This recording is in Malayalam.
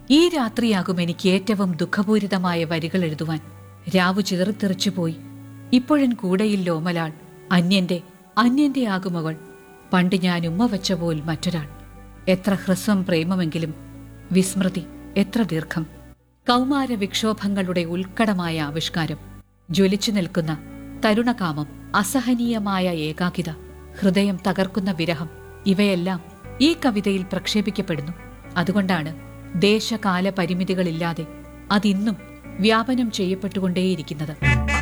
ഈ രാത്രിയാകും എനിക്ക് ഏറ്റവും ദുഃഖപൂരിതമായ വരികൾ എഴുതുവാൻ രാവു ചിതറിത്തെറിച്ചുപോയി ഇപ്പോഴൻ കൂടെയില്ല ഓമലാൾ അന്യന്റെ അന്യന്റെ ആകുമവൾ പണ്ട് ഞാൻ ഉമ്മ വച്ച പോൽ മറ്റൊരാൾ എത്ര ഹ്രസ്വം പ്രേമമെങ്കിലും വിസ്മൃതി എത്ര ദീർഘം കൗമാര വിക്ഷോഭങ്ങളുടെ ഉത്കടമായ ആവിഷ്കാരം ജ്വലിച്ചു നിൽക്കുന്ന തരുണകാമം അസഹനീയമായ ഏകാകിത ഹൃദയം തകർക്കുന്ന വിരഹം ഇവയെല്ലാം ഈ കവിതയിൽ പ്രക്ഷേപിക്കപ്പെടുന്നു അതുകൊണ്ടാണ് ദേശകാല പരിമിതികളില്ലാതെ അതിന്നും വ്യാപനം ചെയ്യപ്പെട്ടുകൊണ്ടേയിരിക്കുന്നത്